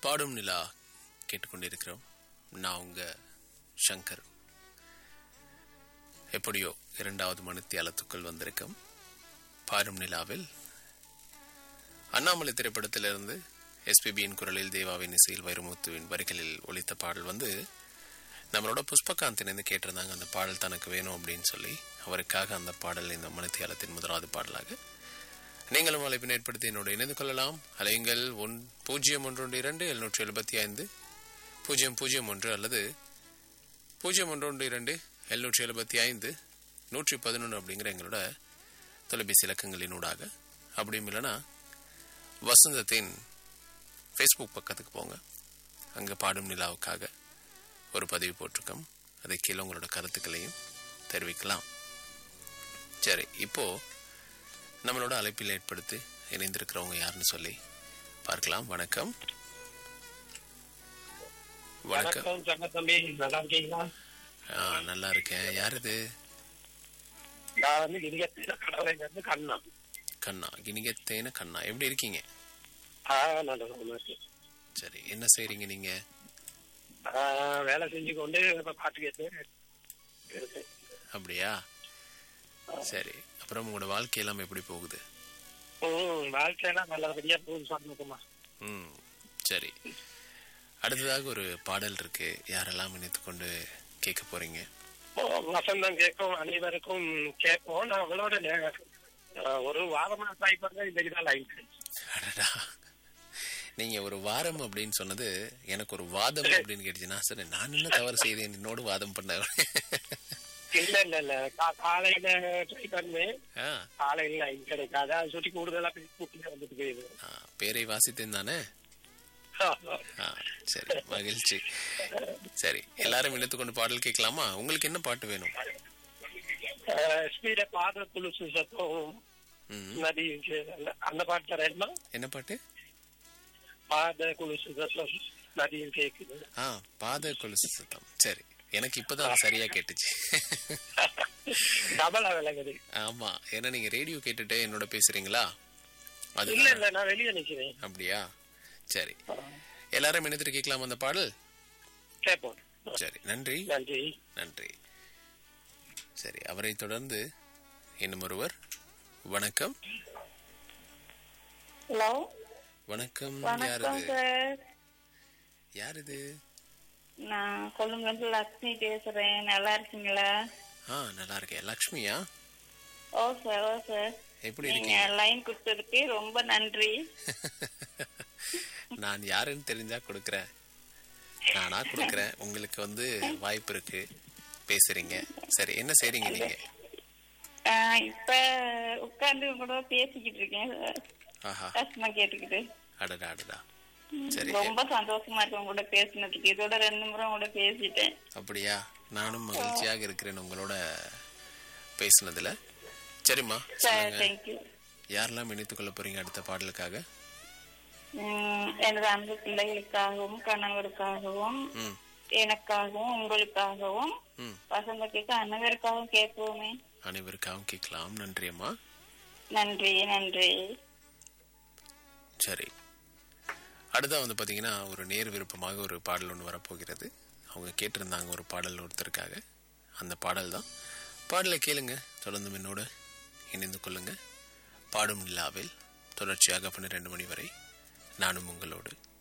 பாடும் நிலா கேட்டுக்கொண்டிருக்கிறோம் நான் உங்க சங்கர் எப்படியோ இரண்டாவது மணித்தியாலத்துக்குள் வந்திருக்கோம் பாடும் நிலாவில் அண்ணாமலை திரைப்படத்திலிருந்து எஸ்பிபியின் குரலில் தேவாவின் இசையில் வைரமுத்துவின் வரிகளில் ஒலித்த பாடல் வந்து நம்மளோட புஷ்பகாந்தினிருந்து கேட்டிருந்தாங்க அந்த பாடல் தனக்கு வேணும் அப்படின்னு சொல்லி அவருக்காக அந்த பாடல் இந்த மணித்தியாலத்தின் முதலாவது பாடலாக நீங்களும் அழைப்பினை ஏற்படுத்தி என்னோடு இணைந்து கொள்ளலாம் அலையுங்கள் ஒன் பூஜ்ஜியம் ஒன்று இரண்டு எழுநூற்றி எழுபத்தி ஐந்து பூஜ்ஜியம் பூஜ்ஜியம் ஒன்று அல்லது பூஜ்ஜியம் ஒன்று ஒன்று இரண்டு எழுநூற்றி எழுபத்தி ஐந்து நூற்றி பதினொன்று அப்படிங்கிற எங்களோட தொலைபேசி இலக்கங்களினூடாக அப்படியும் இல்லைன்னா வசந்தத்தின் ஃபேஸ்புக் பக்கத்துக்கு போங்க அங்கே பாடும் நிலாவுக்காக ஒரு பதிவு போட்டிருக்கோம் அதை கீழே உங்களோட கருத்துக்களையும் தெரிவிக்கலாம் சரி இப்போ நம்மளோட அழைப்பில் ஏற்படுத்தி இணைந்திருக்கிறவங்க யாருன்னு சொல்லி பார்க்கலாம் வணக்கம் வணக்கம் வணக்கம் சங்கத்தம்பி நல்லா இருக்கீங்களா ஆ, நல்லா இருக்கேன் யார் இது நான் வந்து இனியத்தின கடவுளைங்க இருந்து கண்ணா கண்ணா கிணிகத்தேன கண்ணா எப்படி இருக்கீங்க ஆ நல்ல சுகமா இருக்கு சரி என்ன செய்றீங்க நீங்க ஆ, வேலை செஞ்சு கொண்டு இப்ப பாட்டு கேட்டு இருக்கேன். அப்படியா சரி அப்புறம் உங்களோட வாழ்க்கையெல்லாம் எப்படி போகுது ம் வாழ்க்கையெல்லாம் நல்லபடியா போகுது சந்தோஷமா ம் சரி அடுத்ததாக ஒரு பாடல் இருக்கு யாரெல்லாம் இணைத்து கொண்டு கேட்க போறீங்க ஓ, வசந்தம் கேட்கும் அனைவருக்கும் கேட்போம் நான் அவங்களோட நே- ஆ, ஒரு வாரமா ட்ரை பண்ண இந்த இதான் லைன் அடடா நீங்க ஒரு வாரம் அப்படின்னு சொன்னது எனக்கு ஒரு வாதம் அப்படின்னு கேட்டுச்சுன்னா சரி நான் என்ன தவறு செய்தேன் என்னோடு வாதம் பண்ண இல்ல இல்ல இல்ல கா- காலையில ட்ரை பண்ணேன் ஆ, காலையில லைன் கிடைக்காது அதை சுற்றி கூடுதலா பேஸ்புக்ல வந்துட்டு போயிடுது ஆ, பேரை வாசித்தேன் தானே ஆ, சரி மகிழ்ச்சி சரி எல்லாரும் இணைத்து கொண்டு பாடல் கேட்கலாமா உங்களுக்கு என்ன பாட்டு வேணும் ஸ்பீட பாத குலுசு சத்தம் ம், நதி அந்த- அந்த பாட்டு தரேன்மா என்ன பாட்டு பாத குலுசு சத்தம் நதியில் கேக்குது ஆ பாத கொலுசு சத்தம் சரி எனக்கு இப்பதான் சரியா கேட்டுச்சு டபுளா விளங்குது ஆமா ஏன்னா நீங்க ரேடியோ கேட்டுட்டு என்னோட பேசுறீங்களா அது இல்ல இல்ல நான் வெளியே நிக்கிறேன் அப்படியா சரி எல்லாரும் இணைத்துட்டு கேட்கலாம் அந்த பாடல் கேட்போம் சரி நன்றி நன்றி நன்றி சரி அவரை தொடர்ந்து இன்னும் ஒருவர் வணக்கம் ஹலோ வணக்கம் வணக்கம் யாரது சார் யார் இது நான் கொல்லுங்கிலிருந்து லக்ஷ்மி பேசுறேன் நல்லா இருக்கீங்களா ஆ நல்லா இருக்கேன் லக்ஷ்மியா ஓ சார் ஓ சார் எப்படி நீங்க இருக்கீங்க லைன் கொடுத்ததுக்கு ரொம்ப நன்றி நான் யாருன்னு தெரிஞ்சா கொடுக்கறேன் நானா கொடுக்கறேன் உங்களுக்கு வந்து வாய்ப்பு இருக்கு பேசுறீங்க சரி என்ன செய்றீங்க நீங்க ஆஹ் இப்ப உட்கார்ந்து கூட பேசிக்கிட்டு இருக்கேன் சார் ஆஹா கஷ்டமா கேட்டுக்கிட்டு அடடா அடடா சரி ரொம்ப சந்தோஷமா இருக்கு உங்க கூட பேசினதுக்கு இதோட ரெண்டு முறை கூட பேசிட்டேன் அப்படியா நானும் மகிழ்ச்சியாக இருக்கிறேன் உங்களோட பேசுனதுல சரிம்மா சார் சொல்லுங்க தேங்க்யூ யாரெல்லாம் இணைத்துக் கொள்ள போறீங்க அடுத்த பாடலுக்காக எனது அன்பு பிள்ளைகளுக்காகவும் கணவருக்காகவும் ம் எனக்காகவும் உங்களுக்காகவும் ம் வசந்த கேட்க அனைவருக்காகவும் கேட்போமே அனைவருக்காகவும் கேட்கலாம் நன்றி அம்மா நன்றி நன்றி சரி அடுத்தா வந்து பாத்தீங்கன்னா ஒரு நேர் விருப்பமாக ஒரு பாடல் ஒன்று வரப்போகிறது அவங்க கேட்டிருந்தாங்க ஒரு பாடல் ஒருத்தருக்காக அந்த பாடல் தான் பாடலை கேளுங்க தொடர்ந்து என்னோட இணைந்து கொள்ளுங்க பாடும் நிலாவில் தொடர்ச்சியாக பன்னிரெண்டு மணி வரை நானும் உங்களோடு